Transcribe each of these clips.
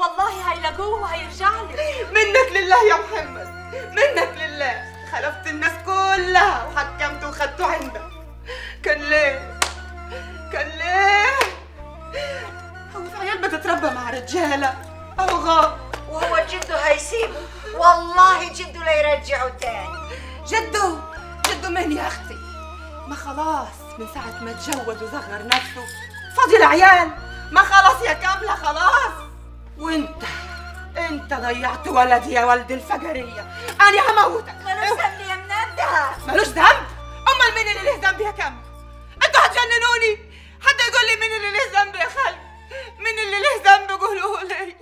والله هيلاقوه وهيرجع لي منك لله يا محمد منك لله خلفت الناس كلها وحكمت وخدته عندك كان ليه كان ليه هو في عيال بتتربى مع رجاله اهو غاب وهو جده هيسيبه والله جده لا يرجعه تاني جدو جدو مين يا اختي ما خلاص من ساعة ما تجوز وصغر نفسه فاضي العيال ما خلاص يا كاملة خلاص وانت انت ضيعت ولدي يا ولد الفجرية انا هموتك ملوش ذنب يا منادها ملوش ذنب امال مين اللي له ذنب يا كاملة انتوا هتجننوني حد يقول لي مين اللي له ذنب يا خالد مين اللي له ذنب قولوا لي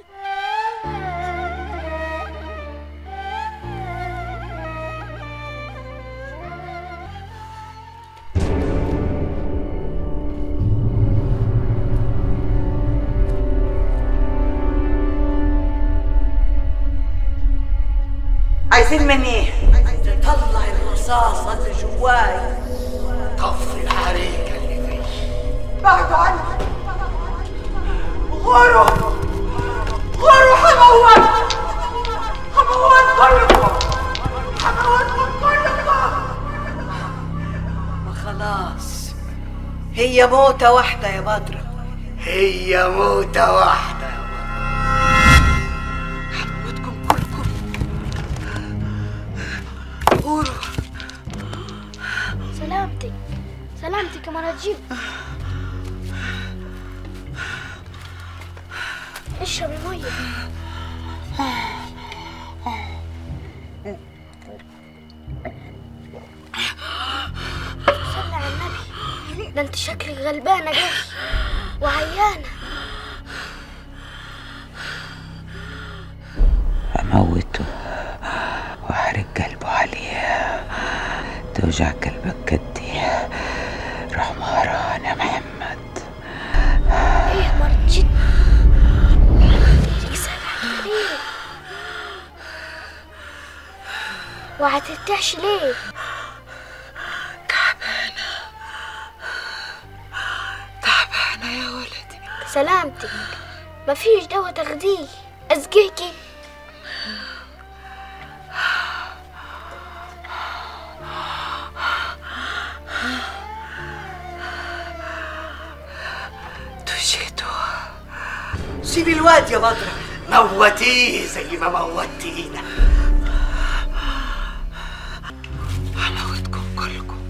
عايزين مني ايه؟ طلع الرصاصة اللي جواي طفي الحريقة اللي فيه بعدوا عني غوروا غوروا هموت هموت كلكم هموتكم كلكم ما خلاص هي موتة واحدة يا بدر هي موتة واحدة هموتكم كلكم غوروا سلامتك سلامتك يا مناجيب اشرب المية صلي على النبي ده انت شكلك غلبانة جاي وعيانة أموته وأحرق قلبه عليه توجع قلبك قدي روح مهران يا محمد ايه مرة جد سامع ليه وهترتاحش ليه تعبانة يا ولدي سلامتك مفيش دواء تاخديه أزقيكي تجيتوا سيبي الواد يا بدر موتيه زي ما موتينا هموتكم كلكم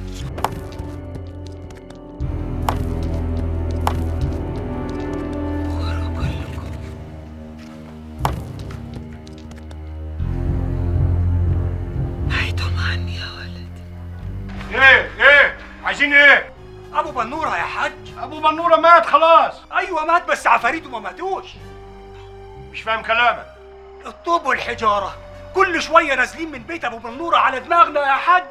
غوروا كلكم بعيدوا عني يا ولدي ايه ايه عايزين ايه ابو بنوره يا حاج ابو بنوره مات خلاص ايوه مات بس عفاريته ما ماتوش مش فاهم كلامك الطوب والحجاره كل شويه نازلين من بيت ابو بنوره على دماغنا يا حاج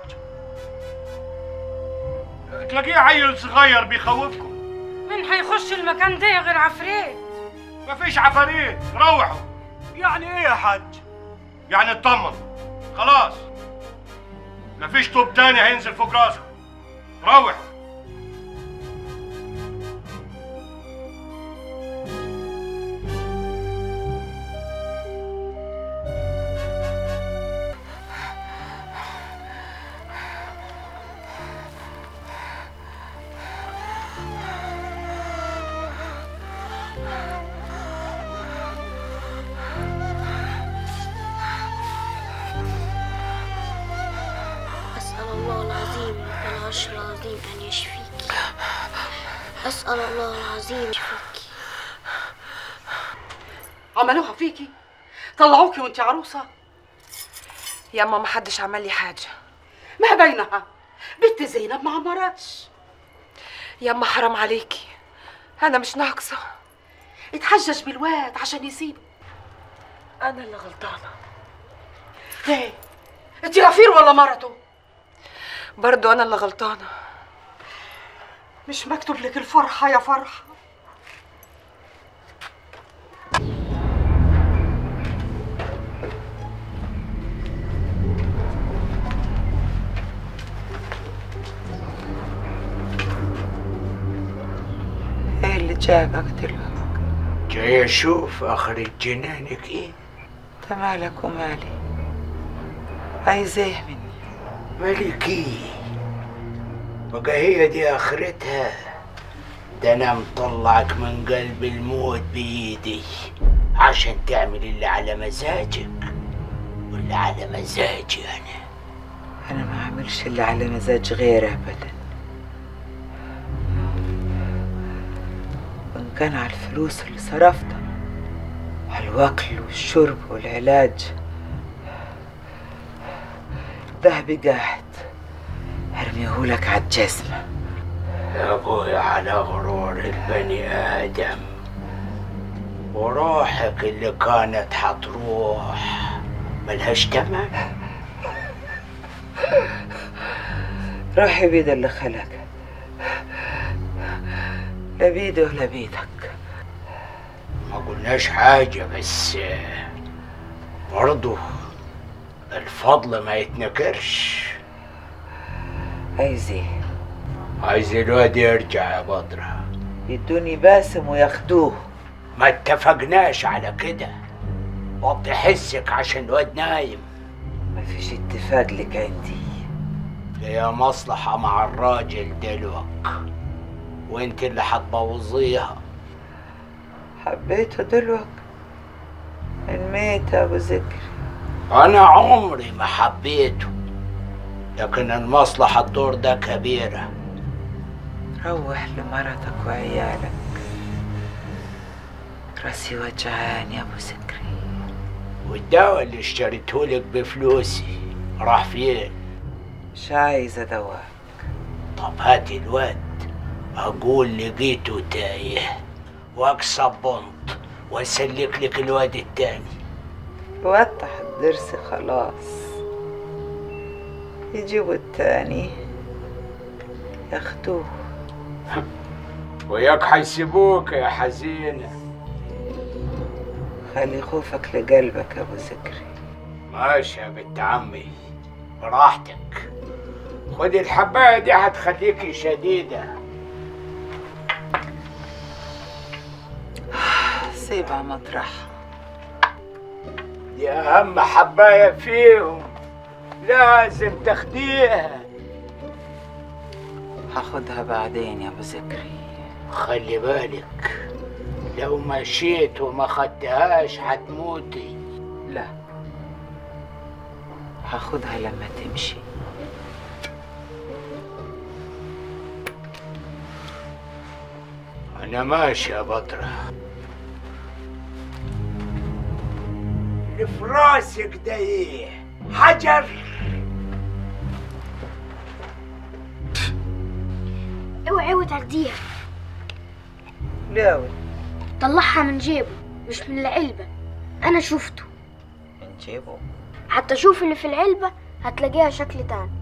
تلاقيه عيل صغير بيخوفكم مين هيخش المكان ده غير عفريت مفيش عفاريت روحوا يعني ايه يا حاج يعني اطمن خلاص مفيش طوب تاني هينزل فوق راسكم روحوا أسأل الله العظيم العرش العظيم أن يشفيك أسأل الله العظيم يشفيك عملوها فيكي طلعوكي وانت عروسة ياما ما حدش عمل لي حاجة ما بينها بنت زينب ما عمرتش ياما حرام عليكي أنا مش ناقصة اتحجج بالواد عشان يسيبه أنا اللي غلطانة ليه؟ انت غفير ولا مرته؟ برضو أنا اللي غلطانة مش مكتوب لك الفرحة يا فرحة ايه اللي جابك دلوقتي جاي اشوف اخرة جنانك ايه انت مالك ومالي عايز ايه مني مالك ايه بقى هي دي اخرتها ده انا مطلعك من قلب الموت بايدي عشان تعمل اللي على مزاجك واللي على مزاجي انا انا ما اعملش اللي على مزاج غيري ابدا وان كان على الفلوس اللي صرفتها على الوكل والشرب والعلاج ذهبي قاعد ارميهولك على الجزمة يا ابوي على غرور البني ادم وروحك اللي كانت حتروح ملهاش تمن روحي بيد اللي خلق لا بيدي ولا بيدك ما قلناش حاجة بس برضه الفضل ما يتنكرش عايز ايه عايز الواد يرجع يا بدرة يدوني باسم وياخدوه ما اتفقناش على كده وطي حسك عشان الواد نايم ما فيش اتفاق لك عندي هي مصلحة مع الراجل دلوك وانت اللي حتبوظيها حبيته دلوك الميت ابو ذكر انا عمري ما حبيته لكن المصلحة الدور ده كبيرة روح لمرتك وعيالك راسي وجعان يا ابو ذكري والدواء اللي اشتريتهولك بفلوسي راح فين مش عايزة دواء طب هاتي الواد اقول لقيته تايه واكسب بنط واسلك لك الواد التاني وفتح الضرس خلاص يجيبوا التاني ياخدوه وياك حيسيبوك يا حزينة خلي خوفك لقلبك يا ابو ذكري ماشي يا بنت عمي براحتك خدي الحباية دي هتخليكي شديدة سيبها مطرحها دي أهم حباية فيهم لازم تاخديها هاخدها بعدين يا ابو ذكري خلي بالك لو مشيت وما خدتهاش هتموتي لا هاخدها لما تمشي أنا ماشي يا بطرة اللي في راسك ده إيه؟ حجر اوعي وتاخديها لا طلعها من جيبه مش من العلبة أنا شفته من جيبه حتى شوف اللي في العلبة هتلاقيها شكل تاني